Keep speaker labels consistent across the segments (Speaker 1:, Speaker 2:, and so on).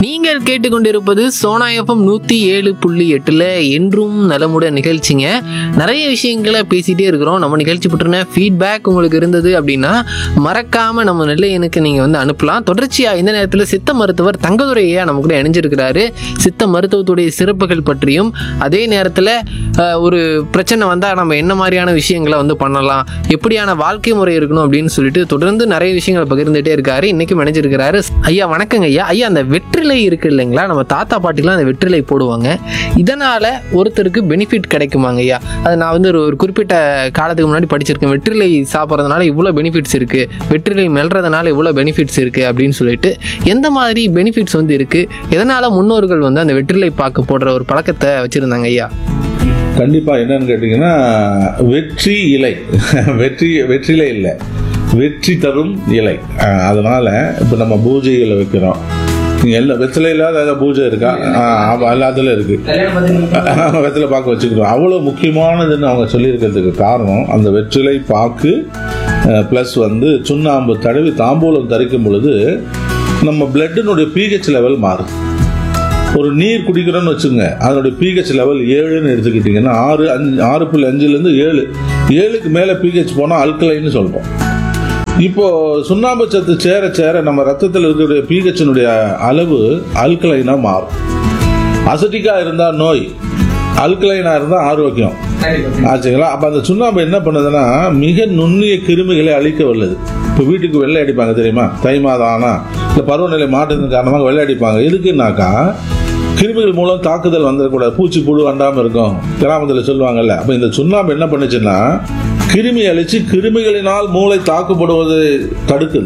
Speaker 1: நீங்கள் கேட்டுக்கொண்டிருப்பது சோனா எஃப்எம் நூற்றி ஏழு புள்ளி எட்டில் என்றும் நலமுடன் நிகழ்ச்சிங்க நிறைய விஷயங்களை பேசிகிட்டே இருக்கிறோம் நம்ம நிகழ்ச்சி பற்றின ஃபீட்பேக் உங்களுக்கு இருந்தது அப்படின்னா மறக்காமல் நம்ம நெல்லையனுக்கு நீங்கள் வந்து அனுப்பலாம் தொடர்ச்சியாக இந்த நேரத்தில் சித்த மருத்துவர் தங்கதுரையா நம்ம கூட இணைஞ்சிருக்கிறாரு சித்த மருத்துவத்துடைய சிறப்புகள் பற்றியும் அதே நேரத்தில் ஒரு பிரச்சனை வந்தால் நம்ம என்ன மாதிரியான விஷயங்களை வந்து பண்ணலாம் எப்படியான வாழ்க்கை முறை இருக்கணும் அப்படின்னு சொல்லிட்டு தொடர்ந்து நிறைய விஷயங்களை பகிர்ந்துட்டே இருக்காரு இன்னைக்கும் இணைஞ்சிருக்கிறாரு ஐயா வணக்கங்க ஐயா ஐயா அந்த வெற்றிலை இருக்கு இல்லைங்களா நம்ம தாத்தா பாட்டிலாம் அந்த வெற்றிலை போடுவாங்க இதனால ஒருத்தருக்கு பெனிஃபிட் கிடைக்குமாங்க ஐயா அது நான் வந்து ஒரு ஒரு குறிப்பிட்ட காலத்துக்கு முன்னாடி படிச்சிருக்கேன் வெற்றிலை சாப்பிட்றதுனால இவ்வளோ பெனிஃபிட்ஸ் இருக்கு வெற்றிலை மெல்றதுனால இவ்வளோ பெனிஃபிட்ஸ் இருக்கு அப்படின்னு சொல்லிட்டு எந்த மாதிரி பெனிஃபிட்ஸ் வந்து இருக்கு எதனால முன்னோர்கள் வந்து அந்த வெற்றிலை பாக்கு போடுற ஒரு பழக்கத்தை வச்சிருந்தாங்க ஐயா
Speaker 2: கண்டிப்பா என்னன்னு கேட்டீங்கன்னா வெற்றி இலை வெற்றி வெற்றிலை இல்லை வெற்றி தரும் இலை அஹ் அதனால இப்போ நம்ம பூஜைகளை வைக்கிறோம் நீங்க எல்லா வெற்றிலை இல்லாத ஏதாவது பூஜை இருக்கா ஆஹ் ஆமா, எல்லாத்துலயும் இருக்கு வெற்றிலை பாக்கு வச்சுக்கிறோம் அவ்வளோ முக்கியமானதுன்னு அவங்க சொல்லியிருக்கிறதுக்கு காரணம் அந்த வெற்றிலை பாக்கு ப்ளஸ் வந்து சுண்ணாம்பு தடவி தாம்பூலம் தரிக்கும் பொழுது நம்ம பிளட்டினுடைய பிஹெச் லெவல் மாறும் ஒரு நீர் குடிக்கிறோன்னு வச்சுங்க அதனுடைய பிஹெச் லெவல் ஏழுன்னு எடுத்துக்கிட்டிங்கன்னா ஆறு அஞ்சு ஆறு புள்ளி அஞ்சுலேருந்து ஏழு ஏழுக்கு மேலே பிஹெச் போனால் அல்கலைன்னு சொல்கிறோம் இப்போ சுண்ணாம்பு சத்து சேர சேர நம்ம ரத்தத்தில் இருக்கக்கூடிய பிஹெச்சினுடைய அளவு அல்கலைனா மாறும் அசட்டிக்கா இருந்தா நோய் அல்கலைனா இருந்தா ஆரோக்கியம் ஆச்சுங்களா அப்ப அந்த சுண்ணாம்பு என்ன பண்ணுதுன்னா மிக நுண்ணிய கிருமிகளை அழிக்க வல்லது இப்போ வீட்டுக்கு வெள்ளை அடிப்பாங்க தெரியுமா தை மாதம் ஆனா இந்த பருவநிலை மாற்றத்தின் காரணமாக வெள்ளை அடிப்பாங்க எதுக்குன்னாக்கா கிருமிகள் மூலம் தாக்குதல் வந்துடக்கூடாது பூச்சி புழு அண்டாம இருக்கும் கிராமத்தில் சொல்லுவாங்கல்ல அப்ப இந்த சுண்ணாம்பு என்ன பண்ணுச்சுன்னா கிருமி அழிச்சு கிருமிகளினால் மூளை தாக்குப்படுவதை தடுக்குது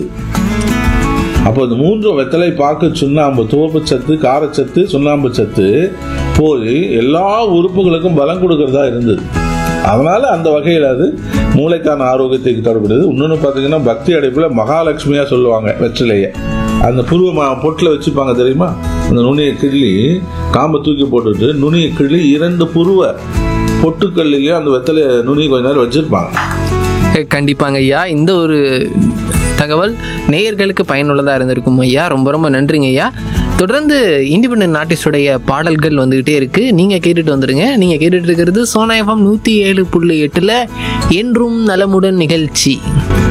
Speaker 2: அப்போ இந்த மூன்று வெத்தலை பாக்கு சுண்ணாம்பு துவப்பு சத்து காரச்சத்து சுண்ணாம்பு சத்து போய் எல்லா உறுப்புகளுக்கும் பலம் கொடுக்கறதா இருந்தது அதனால அந்த வகையில் அது மூளைக்கான ஆரோக்கியத்தை தரப்படுது இன்னொன்று பார்த்தீங்கன்னா பக்தி அடைப்பில் மகாலட்சுமியா சொல்லுவாங்க வெற்றிலையை அந்த புருவ மா- பொட்டில் வச்சுப்பாங்க தெரியுமா அந்த நுனியை கிள்ளி காம்பை தூக்கி போட்டுட்டு நுனியை கிள்ளி இரண்டு புருவ பொட்டுக்கல்லையே அந்த வெத்தலையை நுனி கொஞ்ச நேரம் வச்சிருப்பாங்க
Speaker 1: கண்டிப்பாங்க ஐயா இந்த ஒரு தகவல் நேயர்களுக்கு பயனுள்ளதாக இருந்திருக்கும் ஐயா ரொம்ப ரொம்ப நன்றிங்க ஐயா தொடர்ந்து இண்டிபெண்டன்ட் ஆர்டிஸ்டுடைய பாடல்கள் வந்துகிட்டே இருக்கு நீங்க கேட்டுட்டு வந்துருங்க நீங்க கேட்டுட்டு இருக்கிறது சோனா எஃப்எம் நூத்தி ஏழு புள்ளி எட்டுல என்றும் நலமுடன் நிகழ்ச்சி